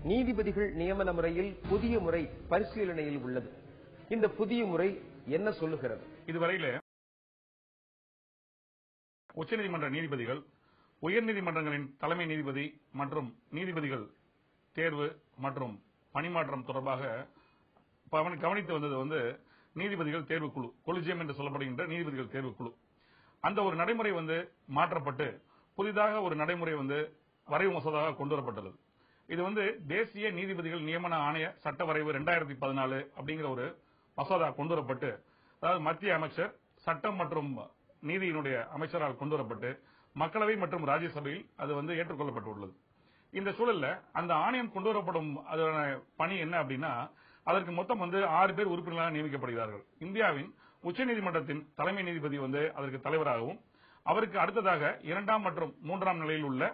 நீதிபதிகள் நியமன முறையில் புதிய முறை பரிசீலனையில் உள்ளது இந்த புதிய முறை என்ன சொல்லுகிறது இதுவரையில உச்சநீதிமன்ற நீதிபதிகள் உயர்நீதிமன்றங்களின் தலைமை நீதிபதி மற்றும் நீதிபதிகள் தேர்வு மற்றும் பணிமாற்றம் தொடர்பாக பவனி- கவனித்து வந்தது வந்து நீதிபதிகள் தேர்வுக்குழு கொலிஜியம் என்று சொல்லப்படுகின்ற நீதிபதிகள் தேர்வுக்குழு அந்த ஒரு நடைமுறை வந்து மாற்றப்பட்டு புதிதாக ஒரு நடைமுறை வந்து வரைவு மசோதாவாக கொண்டு வரப்பட்டுள்ளது இது வந்து தேசிய நீதிபதிகள் நியமன ஆணைய சட்ட வரைவு ரெண்டாயிரத்தி பதினாலு அப்படிங்கிற ஒரு மசோதா கொண்டு வரப்பட்டு அதாவது மத்திய அமைச்சர் சட்டம் மற்றும் நீதியினுடைய அமைச்சரால் கொண்டு வரப்பட்டு மக்களவை மற்றும் ராஜ்யசபையில் அது வந்து ஏற்றுக்கொள்ளப்பட்டுள்ளது இந்த சூழல்ல அந்த ஆணையம் கொண்டு வரப்படும் அதோட பணி என்ன அப்படின்னா அதற்கு மொத்தம் வந்து ஆறு பேர் உறுப்பினர்களாக நியமிக்கப்படுகிறார்கள் இந்தியாவின் உச்சநீதிமன்றத்தின் தலைமை நீதிபதி வந்து அதற்கு தலைவராகவும் அவருக்கு அடுத்ததாக இரண்டாம் மற்றும் மூன்றாம் நிலையில் உள்ள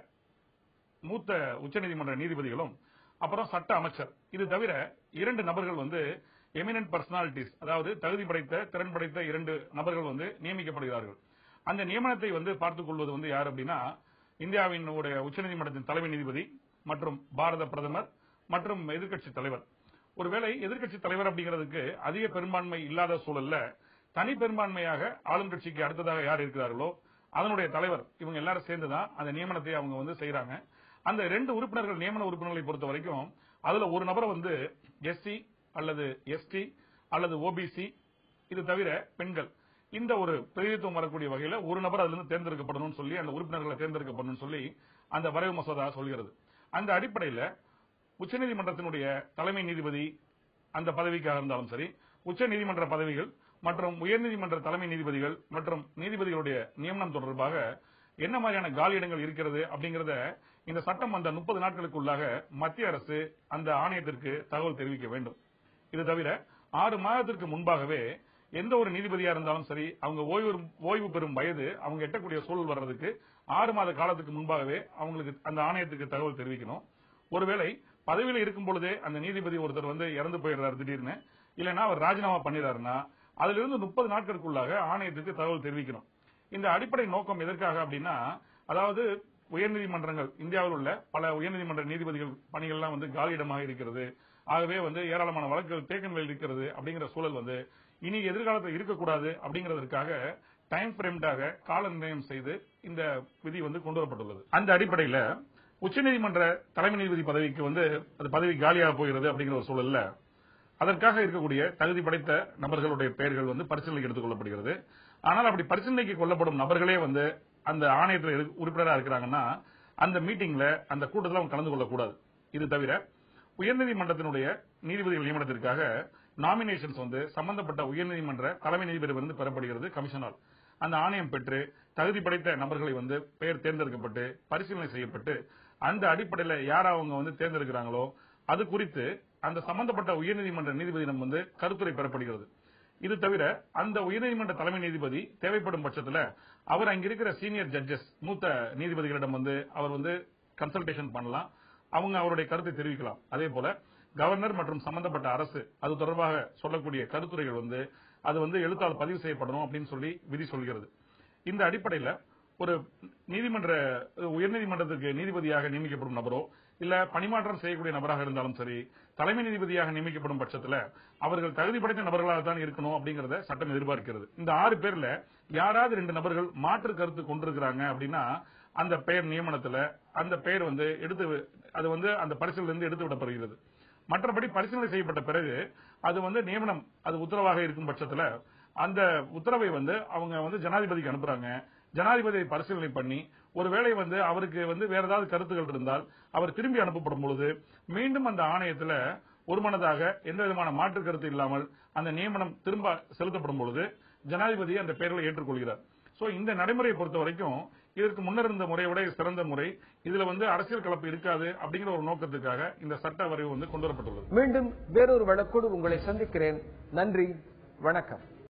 மூத்த உச்சநீதிமன்ற நீதிபதிகளும் அப்புறம் சட்ட அமைச்சர் இது தவிர இரண்டு நபர்கள் வந்து எமினன்ட் பர்சனாலிட்டிஸ் அதாவது தகுதி படைத்த திறன் படைத்த இரண்டு நபர்கள் வந்து நியமிக்கப்படுகிறார்கள் அந்த நியமனத்தை வந்து பார்த்துக் கொள்வது வந்து யார் அப்படின்னா இந்தியாவின் உடைய உச்சநீதிமன்றத்தின் தலைமை நீதிபதி மற்றும் பாரத பிரதமர் மற்றும் எதிர்க்கட்சி தலைவர் ஒருவேளை எதிர்க்கட்சி தலைவர் அப்படிங்கிறதுக்கு அதிக பெரும்பான்மை இல்லாத சூழல்ல தனி பெரும்பான்மையாக ஆளும் கட்சிக்கு அடுத்ததாக யார் இருக்கிறார்களோ அதனுடைய தலைவர் இவங்க எல்லாரும் சேர்ந்துதான் அந்த நியமனத்தை அவங்க வந்து செய்யறாங்க அந்த ரெண்டு உறுப்பினர்கள் நியமன உறுப்பினர்களை பொறுத்த வரைக்கும் அதுல ஒரு நபரை வந்து எஸ்சி அல்லது எஸ்டி அல்லது ஓபிசி இது தவிர பெண்கள் இந்த ஒரு பிரதிநிதித்துவம் வரக்கூடிய வகையில ஒரு நபர் அதுல இருந்து தேர்ந்தெடுக்கப்படணும்னு சொல்லி அந்த உறுப்பினர்களை தேர்ந்தெடுக்கப்படணும்னு சொல்லி அந்த வரைவு மசோதா சொல்கிறது அந்த அடிப்படையில உச்சநீதிமன்றத்தினுடைய தலைமை நீதிபதி அந்த பதவிக்காக இருந்தாலும் சரி உச்ச நீதிமன்ற பதவிகள் மற்றும் உயர்நீதிமன்ற தலைமை நீதிபதிகள் மற்றும் நீதிபதிகளுடைய நியமனம் தொடர்பாக என்ன மாதிரியான காலியிடங்கள் இருக்கிறது அப்படிங்கறத இந்த சட்டம் அந்த முப்பது நாட்களுக்குள்ளாக மத்திய அரசு அந்த ஆணையத்திற்கு தகவல் தெரிவிக்க வேண்டும் இது தவிர ஆறு மாதத்திற்கு முன்பாகவே எந்த ஒரு நீதிபதியா இருந்தாலும் சரி அவங்க ஓய்வு ஓய்வு பெறும் வயது அவங்க எட்டக்கூடிய சூழல் வர்றதுக்கு ஆறு மாத காலத்துக்கு முன்பாகவே அவங்களுக்கு அந்த ஆணையத்துக்கு தகவல் தெரிவிக்கணும் ஒருவேளை பதவியில இருக்கும் பொழுதே அந்த நீதிபதி ஒருத்தர் வந்து இறந்து போயிடுறாரு திடீர்னு இல்லைன்னா அவர் ராஜினாமா பண்ணிடுறாருன்னா அதுல இருந்து முப்பது நாட்களுக்குள்ளாக ஆணையத்துக்கு தகவல் தெரிவிக்கணும் இந்த அடிப்படை நோக்கம் எதற்காக அப்படின்னா அதாவது உயர்நீதிமன்றங்கள் இந்தியாவில் உள்ள பல உயர்நீதிமன்ற நீதிபதிகள் பணிகள்லாம் வந்து காலியிடமாக இருக்கிறது ஆகவே வந்து ஏராளமான வழக்குகள் தேக்க நிலையில் இருக்கிறது அப்படிங்கிற சூழல் வந்து இனி எதிர்காலத்தில் இருக்கக்கூடாது அப்படிங்கிறதற்காக டைம் பிரேம்டாக கால நிர்ணயம் செய்து இந்த விதி வந்து கொண்டு வரப்பட்டுள்ளது அந்த அடிப்படையில உச்சநீதிமன்ற தலைமை நீதிபதி பதவிக்கு வந்து அது பதவி காலியாக போகிறது அப்படிங்கிற ஒரு சூழல்ல அதற்காக இருக்கக்கூடிய தகுதி படைத்த நபர்களுடைய பெயர்கள் வந்து பரிசீலனைக்கு எடுத்துக் கொள்ளப்படுகிறது ஆனால் அப்படி பரிசீலனைக்கு கொள்ளப்படும் நபர்களே வந்து அந்த ஆணையத்தில் இரு- உறுப்பினரா இருக்கிறாங்கன்னா அந்த மீட்டிங்ல அந்த கூட்டத்தில் அவங்க கலந்து கொள்ளக்கூடாது இது தவிர உயர்நீதிமன்றத்தினுடைய நீதிபதிகள் நியமனத்திற்காக நாமினேஷன்ஸ் வந்து சம்பந்தப்பட்ட உயர்நீதிமன்ற தலைமை நீதிபதியிலிருந்து பெறப்படுகிறது கமிஷனால் அந்த ஆணையம் பெற்று தகுதி படைத்த நபர்களை வந்து பெயர் தேர்ந்தெடுக்கப்பட்டு பரிசீலனை செய்யப்பட்டு அந்த அடிப்படையில யார் அவங்க வந்து தேர்ந்தெடுக்கிறாங்களோ அது குறித்து அந்த சம்பந்தப்பட்ட உயர்நீதிமன்ற நீதிபதியிடம் வந்து கருத்துரை பெறப்படுகிறது இது தவிர அந்த உயர்நீதிமன்ற தலைமை நீதிபதி தேவைப்படும் பட்சத்துல அவர் அங்க இருக்கிற சீனியர் ஜட்ஜஸ் மூத்த நீதிபதிகளிடம் வந்து அவர் வந்து கன்சல்டேஷன் பண்ணலாம் அவங்க அவருடைய கருத்தை தெரிவிக்கலாம் அதே போல கவர்னர் மற்றும் சம்பந்தப்பட்ட அரசு அது தொடர்பாக சொல்லக்கூடிய கருத்துரைகள் வந்து அது வந்து எழுத்தால் பதிவு செய்யப்படணும் அப்படின்னு சொல்லி விதி சொல்கிறது இந்த அடிப்படையில ஒரு நீதிமன்ற உயர்நீதிமன்றத்துக்கு நீதிபதியாக நியமிக்கப்படும் நபரோ இல்ல பணிமாற்றம் செய்யக்கூடிய நபராக இருந்தாலும் சரி தலைமை நீதிபதியாக நியமிக்கப்படும் பட்சத்துல அவர்கள் தகுதி படைத்த நபர்களாக தான் இருக்கணும் அப்படிங்கறத சட்டம் எதிர்பார்க்கிறது இந்த ஆறு பேர்ல யாராவது ரெண்டு நபர்கள் மாற்று கருத்து கொண்டிருக்கிறாங்க அப்படின்னா அந்த பெயர் நியமனத்துல அந்த பெயர் வந்து எடுத்து அது வந்து அந்த பரிசிலிருந்து இருந்து எடுத்து விடப்படுகிறது மற்றபடி பரிசீலனை செய்யப்பட்ட பிறகு அது வந்து நியமனம் அது உத்தரவாக இருக்கும் பட்சத்துல அந்த உத்தரவை வந்து அவங்க வந்து ஜனாதிபதிக்கு அனுப்புறாங்க ஜனாதிபதியை பரிசீலனை பண்ணி ஒருவேளை வந்து அவருக்கு வந்து வேற ஏதாவது கருத்துக்கள் இருந்தால் அவர் திரும்பி அனுப்பப்படும் பொழுது மீண்டும் அந்த ஆணையத்துல ஒருமனதாக எந்த விதமான மாற்று கருத்து இல்லாமல் அந்த நியமனம் திரும்ப செலுத்தப்படும் பொழுது ஜனாதிபதி அந்த பெயர்களை ஏற்றுக்கொள்கிறார் சோ இந்த நடைமுறையை பொறுத்த வரைக்கும் இதற்கு முன்னர் இருந்த முறையை விட இது சிறந்த முறை இதுல வந்து அரசியல் கலப்பு இருக்காது அப்படிங்கிற ஒரு நோக்கத்துக்காக இந்த சட்ட வரைவு வந்து கொண்டு வரப்பட்டுள்ளது மீண்டும் வேறொரு வழக்கோடு உங்களை சந்திக்கிறேன் நன்றி வணக்கம்